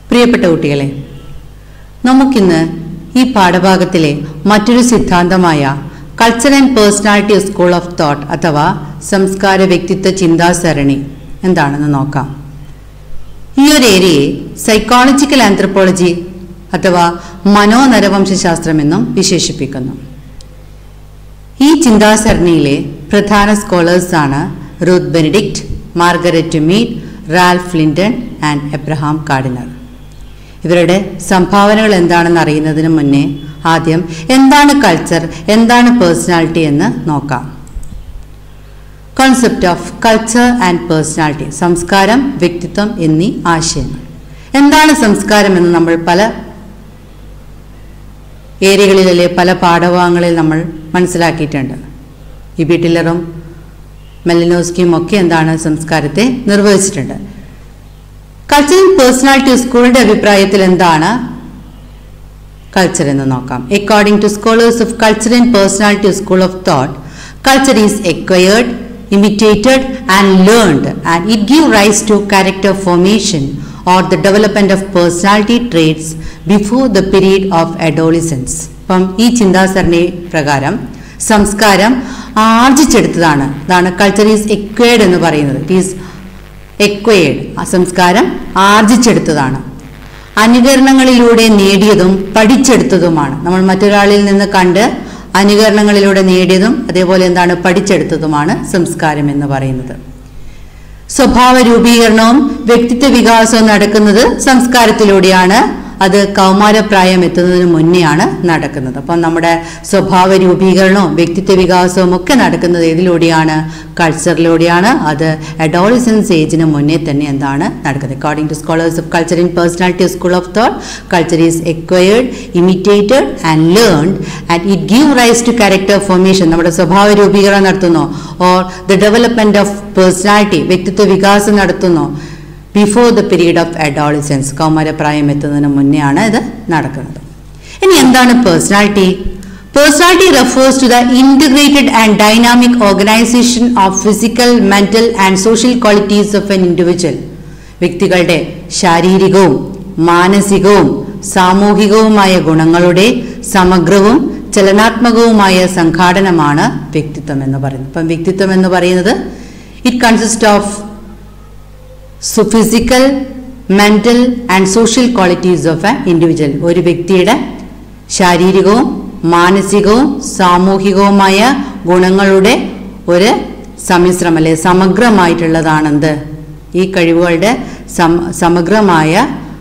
പ്രിയപ്പെട്ട കുട്ടികളെ നമുക്കിന്ന് ഈ പാഠഭാഗത്തിലെ മറ്റൊരു സിദ്ധാന്തമായ culture and personality school of thought അഥവാ സംസ്കാര വ്യക്തിത്വ ചിന്താസരണി എന്താണെന്ന് നോക്കാം ഈ ഒരു ഏരിയയെ സൈക്കോളജിക്കൽ ആന്ത്രപ്പോളജി അഥവാ മനോനരവംശാസ്ത്രം എന്നും വിശേഷിപ്പിക്കുന്നു ഈ ചിന്താസരണിയിലെ പ്രധാന സ്കോളേഴ്സാണ് Ruth Benedict Margaret Mead Ralph Linton and Abraham Kardiner ഇവരുടെ സംഭാവനകൾ എന്താണെന്ന് അറിയുന്നതിന് മുന്നേ ആദ്യം എന്താണ് കൾച്ചർ എന്താണ് പേഴ്സണാലിറ്റി എന്ന് നോക്കാം concept of culture and personality സംസ്കാരം വ്യക്തിത്വം എന്നീ ആശയങ്ങൾ എന്താണ് സംസ്കാരം എന്ന് നമ്മൾ പല ഏരിയകളിലെ പല പാഠഭാഗങ്ങളിൽ നമ്മൾ മനസ്സിലാക്കിയിട്ടുണ്ട് ഈ ബിട്ടിലറും മെലിനോസ്കിയും ഒക്കെ എന്താണ് സംസ്കാരത്തെ നിർവഹിച്ചിട്ടുണ്ട് കൾച്ചറൽ പേഴ്സണാലിറ്റി സ്കൂളിന്റെ അഭിപ്രായത്തിൽ എന്താണ് കൾച്ചർ എന്ന് നോക്കാം according to scholars of culture and personality school of thought culture is acquired imitated and learned and it give rise to character formation or the development of personality traits before the period of adolescence അപ്പം ഈ ചിന്താസരണി പ്രകാരം സംസ്കാരം ആർജിച്ചെടുത്തതാണ് അതാണ് culture is acquired എന്ന് പറയുന്നത് it is acquired ആ സംസ്കാരം ആർജിച്ചെടുത്തതാണ് അനുകരണങ്ങളിലൂടെ നേടിയതും പഠിച്ചെടുത്തതുമാണ് നമ്മൾ മറ്റൊരാളിൽ നിന്ന് കണ്ട് അനുകരണങ്ങളിലൂടെ നേടിയതും അതേപോലെ എന്താണ് പഠിച്ചെടുത്തതുമാണ് സംസ്കാരം എന്ന് പറയുന്നത് സ്വഭാവ രൂപീകരണവും വ്യക്തിത്വ വികാസവും നടക്കുന്നത് സംസ്കാരത്തിലൂടെയാണ് അത് കൗമാരപ്രായം എത്തുന്നതിന് മുന്നെയാണ് നടക്കുന്നത് അപ്പം നമ്മുടെ സ്വഭാവ രൂപീകരണവും വ്യക്തിത്വ വികാസവും ഒക്കെ നടക്കുന്നത് ഏതിലൂടെയാണ് കൾച്ചറിലൂടെയാണ് അത് അഡോളിസൻസ് ഏജിന് മുന്നേ തന്നെ എന്താണ് നടക്കുന്നത് according to scholars of culture in personality school of thought culture is acquired imitated and learned and it give rise to character formation നമ്മുടെ സ്വഭാവ രൂപീകരണം നടത്തുന്നു or the development of personality വ്യക്തിത്വ വികാസം നടത്തുന്നു before the period of adolescence കൗമാരപ്രായം എത്തുന്നതിന് മുന്നേ ആണ് ഇത് നടക്കുന്നത് ഇനി എന്താണ് personality personality refers to the integrated and dynamic organization of physical mental and social qualities of an individual വ്യക്തികളുടെ ശാരീരികവും മാനസികവും സാമൂഹികവുമായ ഗുണങ്ങളുടെ സമഗ്രവും ചലനാത്മകവുമായ സംഘാടനമാണ് വ്യക്തിത്വം എന്ന് പറയുന്നത് അപ്പം വ്യക്തിത്വം എന്ന് പറയുന്നത് it consist of so physical mental and social qualities of a individual ഒരു വ്യക്തിയുടെ ശാരീരികവും മാനസികവും സാമൂഹികവുമായ ഗുണങ്ങളുടെ ഒരു സമ്മിശ്രം അല്ലെ സമഗ്രമായിട്ടുള്ളതാണെന്ത് ഈ കഴിവുകളുടെ സമഗ്രമായ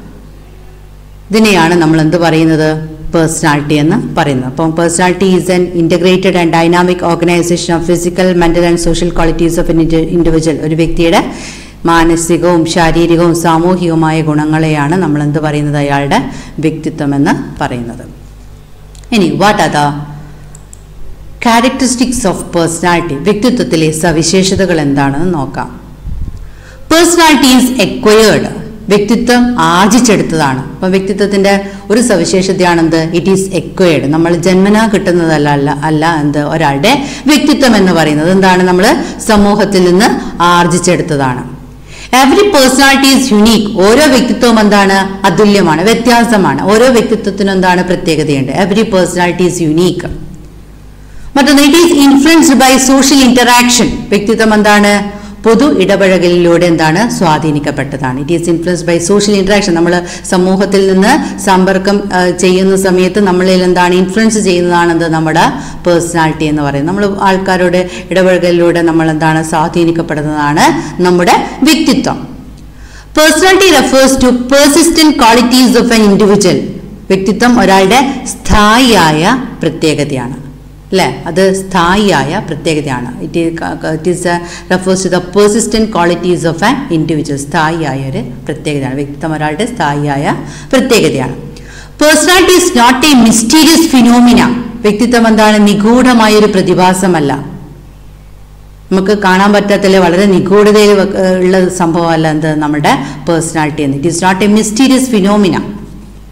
ഇതിനെയാണ് നമ്മൾ എന്ത് പറയുന്നത് പേഴ്സണാലിറ്റി എന്ന് പറയുന്നത് അപ്പം personality is an integrated and dynamic organization of physical mental and social qualities of individual ഒരു വ്യക്തിയുടെ മാനസികവും ശാരീരികവും സാമൂഹികവുമായ ഗുണങ്ങളെയാണ് നമ്മൾ എന്ത് പറയുന്നത് അയാളുടെ വ്യക്തിത്വം എന്ന് പറയുന്നത് ഇനി what are the characteristics of personality വ്യക്തിത്വത്തിലെ സവിശേഷതകൾ എന്താണെന്ന് നോക്കാം പേഴ്സണാലിറ്റി ഈസ് എക്വയേർഡ് വ്യക്തിത്വം ആർജിച്ചെടുത്തതാണ് അപ്പം വ്യക്തിത്വത്തിന്റെ ഒരു സവിശേഷതയാണെന്ത് ഇറ്റ് ഈസ് എക്വയേർഡ് നമ്മൾ ജന്മനാ കിട്ടുന്നതല്ല അല്ല അല്ല എന്ത് ഒരാളുടെ വ്യക്തിത്വം എന്ന് പറയുന്നത് എന്താണ് നമ്മൾ സമൂഹത്തിൽ നിന്ന് ആർജിച്ചെടുത്തതാണ് എവറി പേഴ്സണാലിറ്റി ഈസ് യുണീക്ക് ഓരോ വ്യക്തിത്വവും എന്താണ് അതുല്യമാണ് വ്യത്യാസമാണ് ഓരോ വ്യക്തിത്വത്തിനും എന്താണ് പ്രത്യേകതയുണ്ട് എവറി പേഴ്സണാലിറ്റി ഈസ് യുണീക്ക് മറ്റൊന്ന് it is influenced by social interaction വ്യക്തിത്വം എന്താണ് പൊതു ഇടപഴകലിലൂടെ എന്താണ് സ്വാധീനിക്കപ്പെട്ടതാണ് it is influence by social interaction നമ്മൾ സമൂഹത്തിൽ നിന്ന് സമ്പർക്കം ചെയ്യുന്ന സമയത്ത് നമ്മളിൽ എന്താണ് ഇൻഫ്ലുവൻസ് ചെയ്യുന്നതാണെന്ത് നമ്മുടെ പേഴ്സണാലിറ്റി എന്ന് പറയുന്നത് നമ്മൾ ആൾക്കാരോട് ഇടപഴകലിലൂടെ നമ്മൾ എന്താണ് സ്വാധീനിക്കപ്പെടുന്നതാണ് നമ്മുടെ വ്യക്തിത്വം personality refers to persistent qualities of an individual വ്യക്തിത്വം ഒരാളുടെ സ്ഥായിയായ പ്രത്യേകതയാണ് അല്ലേ അത് സ്ഥായിയായ പ്രത്യേകതയാണ് it it is refers to the persistent qualities of an individual സ്ഥായിയായ ഒരു പ്രത്യേകതയാണ് വ്യക്തിത്വം ഒരാളുടെ സ്ഥായിയായ പ്രത്യേകതയാണ് personality is not a mysterious phenomena വ്യക്തിത്വം എന്താണ് നിഗൂഢമായ ഒരു പ്രതിഭാസമല്ല നമുക്ക് കാണാൻ പറ്റാത്തല്ലേ വളരെ നിഗൂഢതയിൽ ഉള്ള സംഭവമല്ല എന്ത് നമ്മുടെ പേഴ്സണാലിറ്റി എന്ന് it is not a mysterious phenomena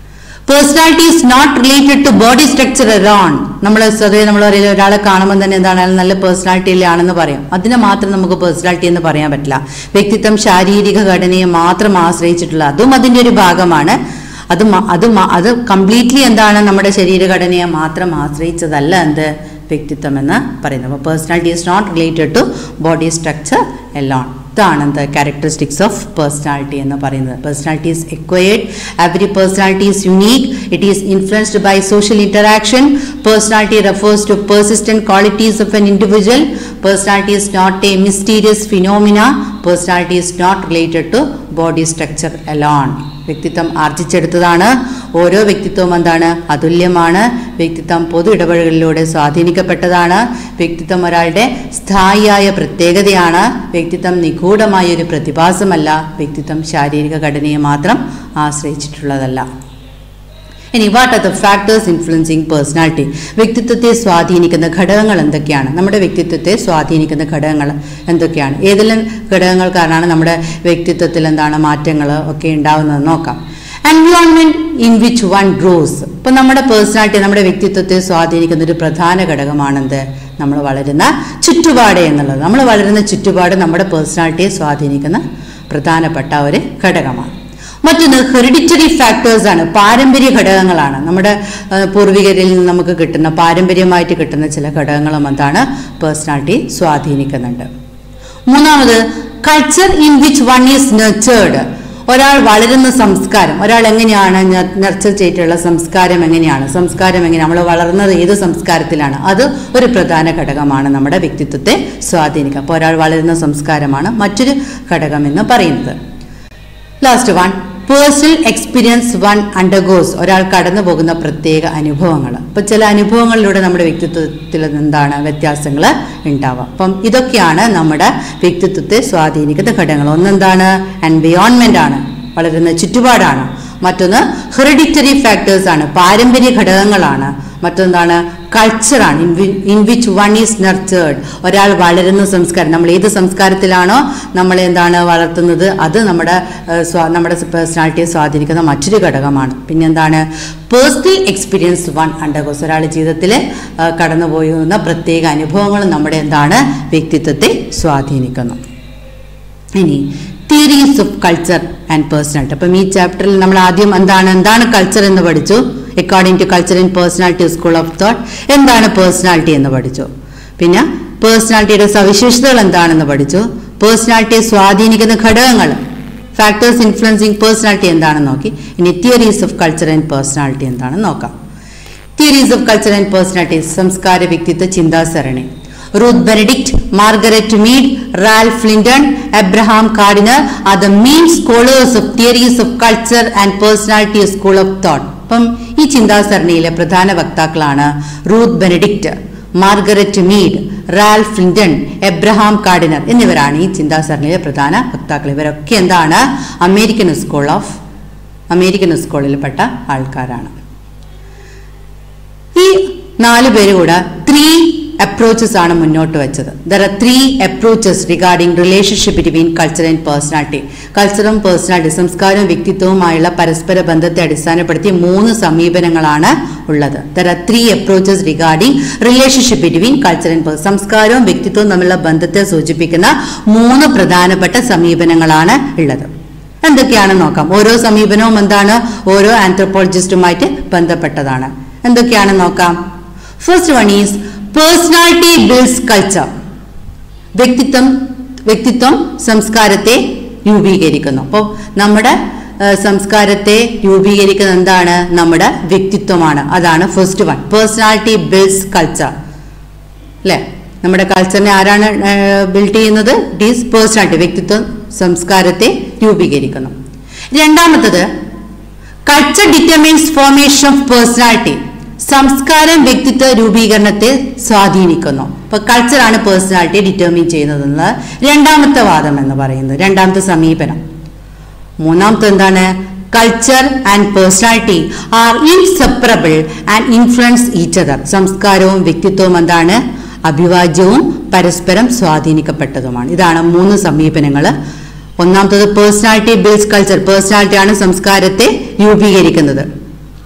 personality is not related to body structure alone നമ്മൾ സ്വതവേ നമ്മൾ അറിയില്ല ഒരാളെ കാണുമ്പോൾ തന്നെ എന്താണ് അയാൾ നല്ല പേഴ്സണാലിറ്റി ആണെന്ന് പറയും അതിനെ മാത്രം നമുക്ക് പേഴ്സണാലിറ്റി എന്ന് പറയാൻ പറ്റില്ല വ്യക്തിത്വം ശാരീരിക ഘടനയെ മാത്രം ആശ്രയിച്ചിട്ടുള്ള അതും അതിന്റെ ഒരു ഭാഗമാണ് അത് മ- അത് മ- അത് കംപ്ലീറ്റ്ലി എന്താണ് നമ്മുടെ ശരീരഘടനയെ മാത്രം ആശ്രയിച്ചതല്ല എന്ത് വ്യക്തിത്വം എന്ന് പറയുന്നത് അപ്പോൾ personality is not related to body structure alone ഇതാണ് എന്ത് ക്യാരക്ടറിസ്റ്റിക്സ് ഓഫ് പേഴ്സണാലിറ്റി എന്ന് പറയുന്നത് personality is acquired every personality is unique it is influenced by social interaction personality refers to persistent qualities of an individual personality is not a mysterious phenomena personality is not related to body structure alone വ്യക്തിത്വം ആർജിച്ചെടുത്തതാണ് ഓരോ വ്യക്തിത്വവും എന്താണ് അതുല്യമാണ് വ്യക്തിത്വം പൊതു ഇടപെടലുകളിലൂടെ സ്വാധീനിക്കപ്പെട്ടതാണ് വ്യക്തിത്വം ഒരാളുടെ സ്ഥായിയായ പ്രത്യേകതയാണ് വ്യക്തിത്വം നിഗൂഢമായ ഒരു പ്രതിഭാസമല്ല വ്യക്തിത്വം ശാരീരിക ഘടനയെ മാത്രം ആശ്രയിച്ചിട്ടുള്ളതല്ല ഇനി what are the factors influencing personality വ്യക്തിത്വത്തെ സ്വാധീനിക്കുന്ന ഘടകങ്ങൾ എന്തൊക്കെയാണ് നമ്മുടെ വ്യക്തിത്വത്തെ സ്വാധീനിക്കുന്ന ഘടകങ്ങൾ എന്തൊക്കെയാണ് ഏതെല്ലാം ഘടകങ്ങൾ കാരണമാണ് നമ്മുടെ വ്യക്തിത്വത്തിൽ എന്താണ് മാറ്റങ്ങൾ ഒക്കെ ഉണ്ടാവുന്നത് നോക്കാം environment in which one grows ഇപ്പൊ നമ്മുടെ പേഴ്സണാലിറ്റി നമ്മുടെ വ്യക്തിത്വത്തെ സ്വാധീനിക്കുന്ന ഒരു പ്രധാന ഘടകമാണെന്ത് നമ്മൾ വളരുന്ന ചുറ്റുപാട് എന്നുള്ളത് നമ്മൾ വളരുന്ന ചുറ്റുപാട് നമ്മുടെ പേഴ്സണാലിറ്റിയെ സ്വാധീനിക്കുന്ന പ്രധാനപ്പെട്ട ഒരു ഘടകമാണ് മറ്റൊന്ന് ഹെറിഡിറ്ററി ഫാക്ടേഴ്സ് ആണ് പാരമ്പര്യ ഘടകങ്ങളാണ് നമ്മുടെ ആ, പൂർവികരിൽ നിന്ന് നമുക്ക് കിട്ടുന്ന പാരമ്പര്യമായിട്ട് കിട്ടുന്ന ചില ഘടകങ്ങളും എന്താണ് പേഴ്സണാലിറ്റി സ്വാധീനിക്കുന്നുണ്ട് മൂന്നാമത് culture in which one is nurtured ഒരാൾ വളരുന്ന സംസ്കാരം ഒരാൾ എങ്ങനെയാണ് നർച്ചർ ചെയ്തിട്ടുള്ള സംസ്കാരം എങ്ങനെയാണ് സംസ്കാരം എങ്ങനെ നമ്മൾ വളർന്നത് ഏത് സംസ്കാരത്തിലാണ് അത് ഒരു പ്രധാന ഘടകമാണ് നമ്മുടെ വ്യക്തിത്വത്തെ സ്വാധീനിക്കുക അപ്പോൾ ഒരാൾ വളരുന്ന സംസ്കാരമാണ് മറ്റൊരു ഘടകം എന്ന് പറയുന്നത് last one personal experience one undergoes ഒരാൾ കടന്നു പോകുന്ന പ്രത്യേക അനുഭവങ്ങൾ അപ്പൊ ചില അനുഭവങ്ങളിലൂടെ നമ്മുടെ വ്യക്തിത്വത്തിൽ എന്താണ് വ്യത്യാസങ്ങൾ ഉണ്ടാവാം അപ്പം ഇതൊക്കെയാണ് നമ്മുടെ വ്യക്തിത്വത്തെ സ്വാധീനിക്കുന്ന ഘടകങ്ങൾ ഒന്നെന്താണ് എൻവയോൺമെന്റ് ആണ് വളരുന്ന ചുറ്റുപാടാണ് മറ്റൊന്ന് ഹെറിഡിറ്ററി ഫാക്ടേഴ്സ് ആണ് പാരമ്പര്യ ഘടകങ്ങളാണ് മറ്റൊന്നാണ് കൾച്ചറാണ് in which one is nurtured ഒരാൾ വളരുന്ന സംസ്കാരം നമ്മൾ ഏത് സംസ്കാരത്തിലാണോ നമ്മൾ എന്താണ് വളർത്തുന്നത് അത് നമ്മുടെ ഏഹ്, സ്വാ- നമ്മുടെ പേഴ്സണാലിറ്റിയെ സ്വാധീനിക്കുന്ന മറ്റൊരു ഘടകമാണ് പിന്നെന്താണ് പേഴ്സണൽ എക്സ്പീരിയൻസ് വൺ അണ്ടർഗോസ് ഒരാൾ ജീവിതത്തിൽ കടന്നു പോകുന്ന പ്രത്യേക അനുഭവങ്ങളും നമ്മുടെ എന്താണ് വ്യക്തിത്വത്തെ സ്വാധീനിക്കുന്നു ഇനി theories of culture and personality അപ്പം ഈ ചാപ്റ്ററിൽ നമ്മൾ ആദ്യം എന്താണ് എന്താണ് കൾച്ചർ എന്ന് പഠിച്ചു according to culture in personality school of thought എന്താണ് പേഴ്സണാലിറ്റി എന്ന് പഠിച്ചു പിന്നെ പേഴ്സണാലിറ്റിയുടെ സവിശേഷതകൾ എന്താണെന്ന് പഠിച്ചു പേഴ്സണാലിറ്റിയെ സ്വാധീനിക്കുന്ന ഘടകങ്ങൾ ഫാക്ടേഴ്സ് ഇൻഫ്ലുവൻസിങ് പേഴ്സണാലിറ്റി എന്താണെന്ന് നോക്കി ഇനി theories of culture and personality എന്താണെന്ന് നോക്കാം theories of culture and personality സംസ്കാര വ്യക്തിത്വ ചിന്താസരണി Ruth Benedict Margaret Mead Ralph Linton Abraham Kardiner are the main scholars of theories of culture and personality school of thought അപ്പം ഈ ചിന്താസരണിയിലെ പ്രധാന വക്താക്കളാണ് Ruth Benedict Margaret Mead Ralph Linton Abraham Kardiner എന്നിവരാണ് ഈ ചിന്താസരണിയിലെ പ്രധാന വക്താക്കൾ ഇവരൊക്കെ എന്താണ് അമേരിക്കൻ സ്കൂൾ ഓഫ് അമേരിക്കൻ സ്കൂളിൽപ്പെട്ട ആൾക്കാരാണ് ഈ നാല് പേര് കൂടെ ത്രീ അപ്രോച്ചസ് ആണ് മുന്നോട്ട് വെച്ചത് there are three approaches regarding relationship between culture and personality കൾച്ചറും പേഴ്സണാലിറ്റി സംസ്കാരവും വ്യക്തിത്വവുമായുള്ള പരസ്പര ബന്ധത്തെ അടിസ്ഥാനപ്പെടുത്തി മൂന്ന് സമീപനങ്ങളാണ് ഉള്ളത് there are three approaches regarding relationship between culture and person സംസ്കാരവും വ്യക്തിത്വവും തമ്മിലുള്ള ബന്ധത്തെ സൂചിപ്പിക്കുന്ന മൂന്ന് പ്രധാനപ്പെട്ട സമീപനങ്ങളാണ് ഉള്ളത് എന്തൊക്കെയാണെന്ന് നോക്കാം ഓരോ സമീപനവും എന്താണ് ഓരോ ആന്ത്രപ്പോളജിസ്റ്റുമായിട്ട് ബന്ധപ്പെട്ടതാണ് എന്തൊക്കെയാണെന്ന് നോക്കാം first one is personality builds culture വ്യക്തിത്വം വ്യക്തിത്വം സംസ്കാരത്തെ രൂപീകരിക്കുന്നു അപ്പോൾ നമ്മുടെ ഏഹ്, സംസ്കാരത്തെ രൂപീകരിക്കുന്ന എന്താണ് നമ്മുടെ വ്യക്തിത്വമാണ് അതാണ് first one personality builds culture അല്ലേ നമ്മുടെ കൾച്ചറിനെ ആരാണ് ബിൽഡ് ചെയ്യുന്നത് ഇറ്റ് ഈസ് പേഴ്സണാലിറ്റി വ്യക്തിത്വം സംസ്കാരത്തെ രൂപീകരിക്കുന്നു രണ്ടാമത്തത് culture determines formation of personality സംസ്കാരം വ്യക്തിത്വ രൂപീകരണത്തെ സ്വാധീനിക്കുന്നു അപ്പൊ കൾച്ചറാണ് പേഴ്സണാലിറ്റിയെ ഡിറ്റർമിൻ ചെയ്യുന്നത് രണ്ടാമത്തെ വാദം എന്ന് പറയുന്നത് രണ്ടാമത്തെ സമീപനം മൂന്നാമത്തെ എന്താണ് culture and personality are inseparable and influence each other സംസ്കാരവും വ്യക്തിത്വവും എന്താണ് അഭിവാജ്യവും പരസ്പരം സ്വാധീനിക്കപ്പെട്ടതുമാണ് ഇതാണ് മൂന്ന് സമീപനങ്ങൾ ഒന്നാമത്തത് പേഴ്സണാലിറ്റി ബിൽസ് കൾച്ചർ പേഴ്സണാലിറ്റി ആണ് സംസ്കാരത്തെ രൂപീകരിക്കുന്നത്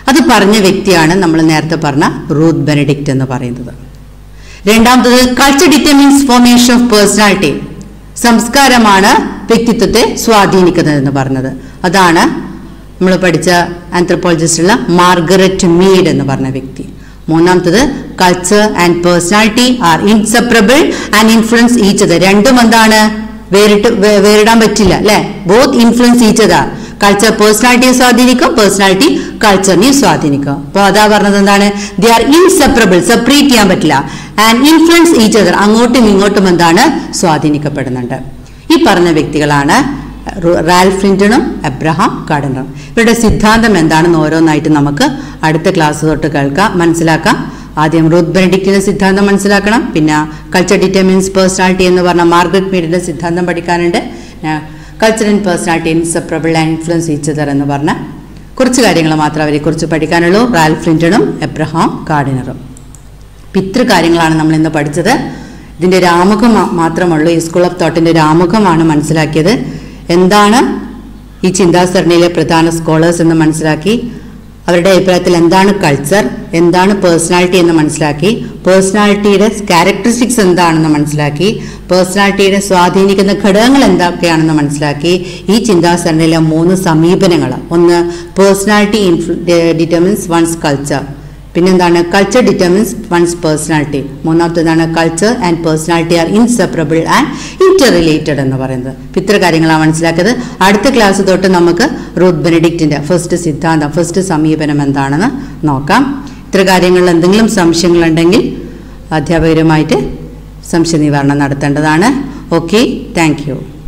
അത് പറഞ്ഞ വ്യക്തിയാണ് നമ്മൾ നേരത്തെ പറഞ്ഞ റൂത്ത് ബെനഡിക്റ്റ് എന്ന് പറയുന്നത് രണ്ടാമത്തത് culture determines formation of personality സംസ്കാരമാണ് വ്യക്തിത്വത്തെ സ്വാധീനിക്കുന്നത് എന്ന് പറഞ്ഞത് അതാണ് നമ്മൾ പഠിച്ച ആന്ത്രപ്പോളജിസ്റ്റുള്ള മാർഗരറ്റ് മീഡ് എന്ന് പറഞ്ഞ വ്യക്തി മൂന്നാമത്തത് culture and personality are inseparable and influence ഈച്ചത് രണ്ടും എന്താണ് വേറിട്ട് വേ- വേറിടാൻ പറ്റില്ല അല്ലെ ബോത്ത് ഇൻഫ്ലുവൻസ് ഈച്ചതാ കൾച്ചർ പേഴ്സണാലിറ്റിയെ സ്വാധീനിക്കും പേഴ്സണാലിറ്റി കൾച്ചറിനെയും സ്വാധീനിക്കും അപ്പോൾ അതാ പറഞ്ഞത് എന്താണ് ദേ ആർ ഇൻസെപ്പറബിൾ സെപ്പറേറ്റ് ചെയ്യാൻ പറ്റില്ല ആൻഡ് ഇൻഫ്ലുവൻസ് ഈച്ച് അതർ അങ്ങോട്ടും ഇങ്ങോട്ടും എന്താണ് സ്വാധീനിക്കപ്പെടുന്നുണ്ട് ഈ പറഞ്ഞ വ്യക്തികളാണ് റു- റാൽഫ് ലിൻറ്റണും എബ്രഹാം ഗാർഡനറും ഇവരുടെ സിദ്ധാന്തം എന്താണെന്ന് ഓരോന്നായിട്ട് നമുക്ക് അടുത്ത ക്ലാസ് തൊട്ട് കേൾക്കാം മനസ്സിലാക്കാം ആദ്യം റൂത്ത് ബെനഡിക്റ്റിന്റെ സിദ്ധാന്തം മനസ്സിലാക്കണം പിന്നെ കൾച്ചർ ഡിറ്റർമിൻസ് പേഴ്സണാലിറ്റി എന്ന് പറഞ്ഞ മാർഗരറ്റ് മീഡിന്റെ സിദ്ധാന്തം പഠിക്കാനുണ്ട് culture and personality inseparable and influence each other എന്ന് പറഞ്ഞ കുറച്ച് കാര്യങ്ങൾ മാത്രമേ അവരെ കുറിച്ച് പഠിക്കാനുള്ളൂ റാൽഫ് ലിൻറ്റണും എബ്രഹാം ഗാർഡിനറും അപ്പം ഇത്ര കാര്യങ്ങളാണ് നമ്മൾ ഇന്ന് പഠിച്ചത് ഇതിൻ്റെ രാമുഖം മാ- മാത്രമുള്ളൂ ഈ സ്കൂൾ ഓഫ് തോട്ടിൻ്റെ രാമുഖമാണ് മനസ്സിലാക്കിയത് എന്താണ് ഈ ചിന്താസരണിയിലെ പ്രധാന സ്കോളേഴ്സ് എന്ന് മനസ്സിലാക്കി അവരുടെ അഭിപ്രായത്തിൽ എന്താണ് കൾച്ചർ എന്താണ് പേഴ്സണാലിറ്റി എന്ന് മനസ്സിലാക്കി പേഴ്സണാലിറ്റിയുടെ ക്യാരക്ടറിസ്റ്റിക്സ് എന്താണെന്ന് മനസ്സിലാക്കി പേഴ്സണാലിറ്റിയുടെ സ്വാധീനിക്കുന്ന ഘടകങ്ങൾ എന്തൊക്കെയാണെന്ന് മനസ്സിലാക്കി ഈ ചിന്താസരണിയിലെ മൂന്ന് സമീപനങ്ങൾ ഒന്ന് പേഴ്സണാലിറ്റി ഡിറ്റർമിൻസ് വൺസ് കൾച്ചർ പിന്നെന്താണ് കൾച്ചർ ഡിറ്റർമിൻസ് വൺസ് പേഴ്സണാലിറ്റി മൂന്നാമത്തേതാണ് culture and personality are inseparable and interrelated എന്ന് പറയുന്നത് ഇപ്പം ഇത്ര കാര്യങ്ങളാണ് മനസ്സിലാക്കിയത് അടുത്ത ക്ലാസ് തൊട്ട് നമുക്ക് റൂത്ത് ബെനഡിക്റ്റിന്റെ ഫസ്റ്റ് സിദ്ധാന്തം ഫസ്റ്റ് സമീപനം എന്താണെന്ന് നോക്കാം ഇത്ര കാര്യങ്ങളിൽ എന്തെങ്കിലും സംശയങ്ങളുണ്ടെങ്കിൽ അധ്യാപകരുമായിട്ട് സംശയ നിവാരണം നടത്തേണ്ടതാണ് ഓക്കെ താങ്ക് യു